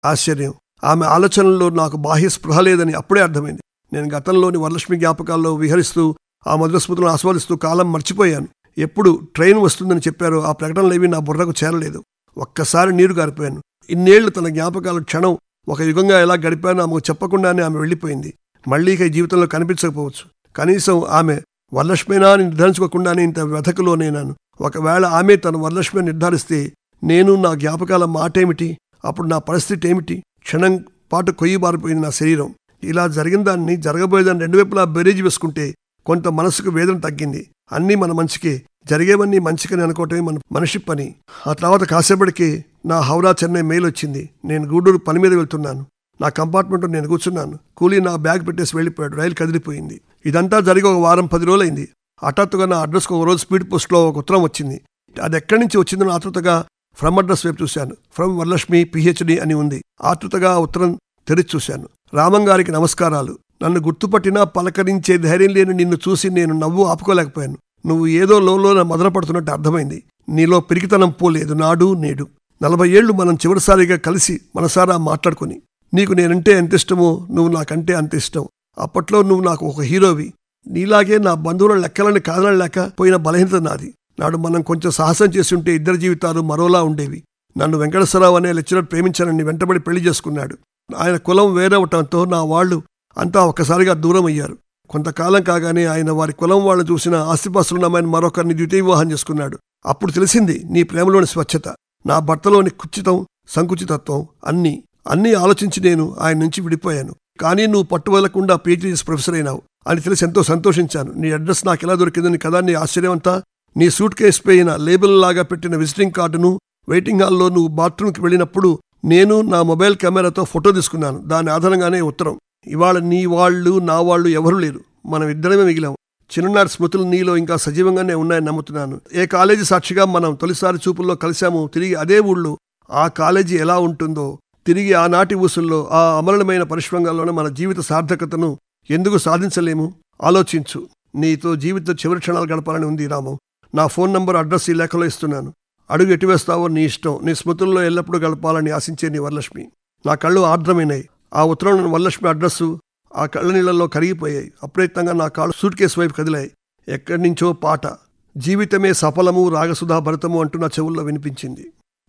ఆశ్చర్యం ఆమె ఆలోచనల్లో నాకు బాహ్య స్పృహ లేదని అప్పుడే అర్థమైంది నేను గతంలోని వరలక్ష్మి జ్ఞాపకాల్లో విహరిస్తూ ఆ మధుర స్మృతులను ఆస్వాదిస్తూ కాలం మర్చిపోయాను ఎప్పుడు ట్రైన్ వస్తుందని చెప్పారో ఆ ప్రకటనలేవి నా బుర్రకు చేరలేదు ఒక్కసారి నీరు గారిపోయాను ఇన్నేళ్లు తన జ్ఞాపకాల క్షణం ఒక యుగంగా ఎలా గడిపానో ఆమెకు చెప్పకుండానే ఆమె వెళ్ళిపోయింది మళ్ళీ ఇక ఈ జీవితంలో కనిపించకపోవచ్చు కనీసం ఆమె వరలక్ష్మేనా అని నిర్ధారించుకోకుండానే ఇంత వెతకులోనేనాను ఒకవేళ ఆమె తన వరలక్ష్మి నిర్ధారిస్తే నేను నా జ్ఞాపకాల మాటేమిటి అప్పుడు నా పరిస్థితి ఏమిటి క్షణం పాటు కొయ్యి బారిపోయింది నా శరీరం ఇలా జరిగిన దాన్ని జరగబోయేదాన్ని రెండు వైపులా బెరేజ్ వేసుకుంటే కొంత మనసుకు వేదన తగ్గింది అన్నీ మన మంచికే జరిగేవన్నీ మంచికని అనుకోవటమే మన మనిషి పని ఆ తర్వాత కాసేపటికి నా హౌరా చెన్నై మెయిల్ వచ్చింది నేను గూడూరు పని మీద వెళ్తున్నాను నా కంపార్ట్మెంట్లో నేను కూర్చున్నాను కూలీ నా బ్యాగ్ పెట్టేసి వెళ్ళిపోయాడు రైలు కదిలిపోయింది ఇదంతా జరిగి ఒక వారం పది రోజులైంది హఠాత్తుగా నా అడ్రస్కి ఒక రోజు స్పీడ్ పోస్ట్లో ఒక ఉత్తరం వచ్చింది అది ఎక్కడి నుంచి వచ్చిందో ఆతృతగా ఫ్రమ్ అడ్రస్ వైపు చూశాను ఫ్రమ్ వరలక్ష్మి పిహెచ్డి అని ఉంది ఆతృతగా ఆ ఉత్తరం తెరిచి చూశాను రామం గారికి నమస్కారాలు నన్ను గుర్తుపట్టినా పలకరించే ధైర్యం లేని నిన్ను చూసి నేను నవ్వు ఆపుకోలేకపోయాను నువ్వు ఏదో లోలోన మొదలుపడుతున్నట్టు అర్థమైంది నీలో పెరిగితనం పోలేదు నాడు నేడు నలభై ఏళ్లు మనం చివరిసారిగా కలిసి మనసారా మాట్లాడుకుని నీకు నేనంటే ఎంత ఇష్టమో నువ్వు నాకంటే అంత ఇష్టం అప్పట్లో నువ్వు నాకు ఒక హీరోవి నీలాగే నా బంధువుల లెక్కలని కాదనలేక పోయిన బలహీనత నాది నాడు మనం కొంచెం సాహసం చేసి ఉంటే ఇద్దరి జీవితాలు మరోలా ఉండేవి నన్ను వెంకటేశ్వరరావు అనే లెక్చరర్ ప్రేమించానని వెంటబడి పెళ్లి చేసుకున్నాడు ఆయన కులం వేరవటంతో నా వాళ్ళు అంతా ఒక్కసారిగా దూరం అయ్యారు కొంతకాలం కాగానే ఆయన వారి కులం వాళ్ళని చూసిన ఆస్తిపాస్తులున్నామని మరొకరిని ద్వితీయ వివాహం చేసుకున్నాడు అప్పుడు తెలిసింది నీ ప్రేమలోని స్వచ్ఛత నా భర్తలోని కుచితం సంకుచితత్వం అన్నీ అన్నీ ఆలోచించి నేను ఆయన నుంచి విడిపోయాను కానీ నువ్వు పట్టువదలకుండా పీహెచ్డీ చేసి ప్రొఫెసర్ అయినావు అని తెలిసి ఎంతో సంతోషించాను నీ అడ్రస్ నాకు ఎలా దొరికిందని కదా నీ ఆశ్చర్యమంతా నీ సూట్ కేస్ పైన లేబుల్ లాగా పెట్టిన విజిటింగ్ కార్డును వెయిటింగ్ హాల్లో నువ్వు బాత్రూమ్కి వెళ్ళినప్పుడు నేను నా మొబైల్ కెమెరాతో ఫోటో తీసుకున్నాను దాని ఆధారంగానే ఉత్తరం ఇవాళ నీ వాళ్ళు నా వాళ్ళు ఎవరూ లేరు మనం ఇద్దరమే మిగిలాం చిన్ననాటి స్మృతులు నీలో ఇంకా సజీవంగానే ఉన్నాయని నమ్ముతున్నాను ఏ కాలేజీ సాక్షిగా మనం తొలిసారి చూపుల్లో కలిశాము తిరిగి అదే ఊళ్ళో ఆ కాలేజీ ఎలా ఉంటుందో తిరిగి ఆనాటి ఊసుల్లో ఆ అమరులమైన పరిశ్రమంగాల్లోనే మన జీవిత సార్థకతను ఎందుకు సాధించలేము ఆలోచించు నీతో జీవిత చివరి క్షణాలు గడపాలని ఉంది రాము నా ఫోన్ నంబర్ అడ్రస్ ఈ లేఖలో ఇస్తున్నాను అడుగు ఎటు వేస్తావో నీ ఇష్టం నీ స్మృతుల్లో ఎల్లప్పుడూ గడపాలని ఆశించే నీ వరలక్ష్మి నా కళ్ళు ఆర్ద్రమైనాయి ఆ ఉత్తరం వరలక్ష్మి అడ్రస్సు ఆ కళ్ళ నీళ్ళల్లో కరిగిపోయాయి అప్రయత్నంగా నా కాళ్ళు సూట్ కేసు వైపు కదిలాయి ఎక్కడి నుంచో పాట జీవితమే సఫలము రాగసుధా భరతము అంటూ నా చెవుల్లో వినిపించింది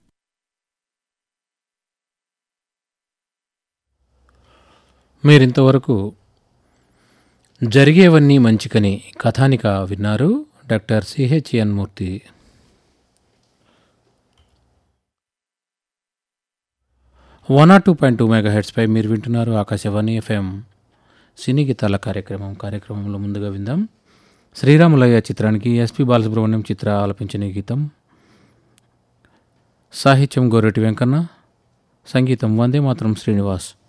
మీరింతవరకు జరిగేవన్నీ మంచికని కథానిక విన్నారు doctor CHN Murthy one R two point two mega హెడ్స్పై మీరు వింటున్నారు ఆకాశవాణి ఎఫ్ఎం సినీ గీతాల కార్యక్రమం కార్యక్రమంలో ముందుగా విందాం శ్రీరాములయ్య చిత్రానికి ఎస్పి బాలసుబ్రహ్మణ్యం చిత్ర ఆలపించిన ఈ గీతం సాహిత్యం గోరెటి వెంకన్న సంగీతం వందే మాత్రం శ్రీనివాస్